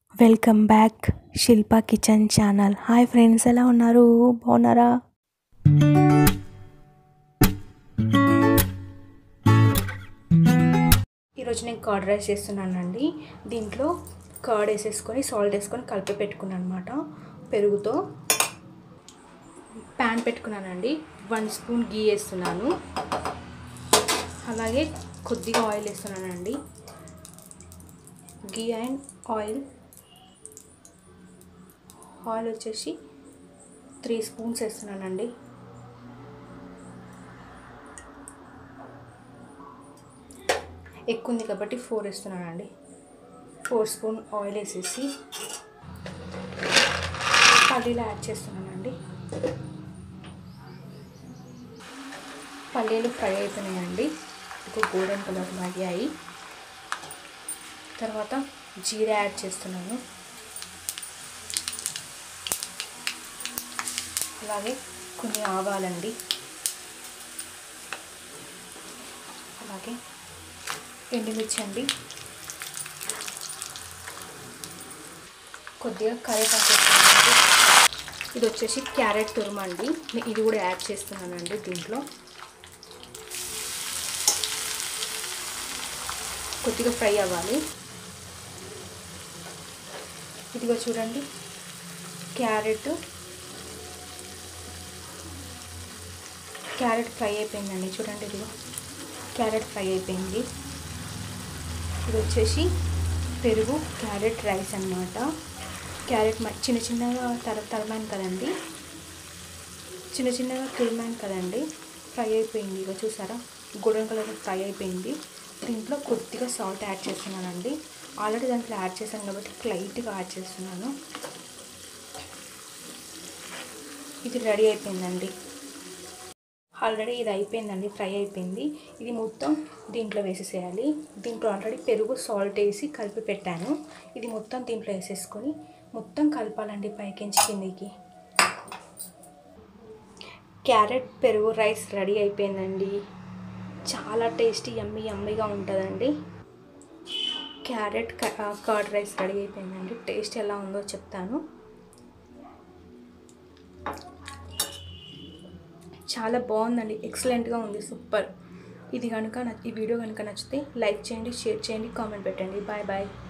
welcome back Shilpa kitchen channel hi friends ఎలా ఉన్నారు బాగున్నారా ఈరోజు నేను కర్డ్ రైస్ చేస్తున్నానండి దీంట్లో కర్డ్ వేసేసుకొని సాల్ట్ వేసుకొని కలిపి పెట్టుకున్నాను అనమాట పెరుగుతో ప్యాన్ పెట్టుకున్నానండి వన్ స్పూన్ గీ వేస్తున్నాను అలాగే కొద్దిగా ఆయిల్ వేస్తున్నానండి గీ అండ్ ఆయిల్ ఆయిల్ వచ్చేసి త్రీ స్పూన్స్ వేస్తున్నానండి ఎక్కువ ఉంది కాబట్టి ఫోర్ వేస్తున్నానండి ఫోర్ స్పూన్ ఆయిల్ వేసేసి పల్లీలు యాడ్ చేస్తున్నానండి పల్లీలు ఫ్రై అయిపోయినాయండి ఒక గోల్డెన్ కలర్ మగ్గాయి తర్వాత జీరా యాడ్ చేస్తున్నాను అలాగే కొన్ని ఆవాలండి అలాగే ఎండుమిర్చి అండి కొద్దిగా కరివేపాకు వేస్తున్నానండి ఇది వచ్చేసి క్యారెట్ తురుమండి ఇది కూడా యాడ్ చేస్తున్నానండి దీంట్లో కొద్దిగా ఫ్రై అవ్వాలి ఇదిగో చూడండి క్యారెట్ క్యారెట్ ఫ్రై అయిపోయిందండి చూడండి ఇదిగో క్యారెట్ ఫ్రై అయిపోయింది ఇది వచ్చేసి పెరుగు క్యారెట్ రైస్ అనమాట క్యారెట్ చిన్న చిన్నగా తర తరమాను కదండి చిన్న చిన్నగా తురిమాను కదండి ఫ్రై అయిపోయింది ఇగో చూసారా గోల్డెన్ కలర్ ఫ్రై అయిపోయింది దీంట్లో కొద్దిగా సాల్ట్ యాడ్ చేస్తున్నానండి ఆల్రెడీ దాంట్లో యాడ్ చేశాను కాబట్టి లైట్గా యాడ్ చేస్తున్నాను ఇది రెడీ అయిపోయిందండి ఆల్రెడీ ఇది అయిపోయిందండి ఫ్రై అయిపోయింది ఇది మొత్తం దీంట్లో వేసేసేయాలి దీంట్లో ఆల్రెడీ పెరుగు సాల్ట్ వేసి కలిపి పెట్టాను ఇది మొత్తం దీంట్లో వేసేసుకొని మొత్తం కలపాలండి పైకించి కిందికి క్యారెట్ పెరుగు రైస్ రెడీ అయిపోయిందండి చాలా టేస్టీ యమ్మీ యమ్మీగా ఉంటుందండి క్యారెట్ కర్డ్ రైస్ రెడీ అయిపోయిందండి టేస్ట్ ఎలా ఉందో చెప్తాను చాలా బాగుందండి ఎక్సలెంట్గా ఉంది సూపర్ ఇది కనుక ఈ వీడియో కనుక నచ్చితే లైక్ చేయండి షేర్ చేయండి కామెంట్ పెట్టండి బాయ్ బాయ్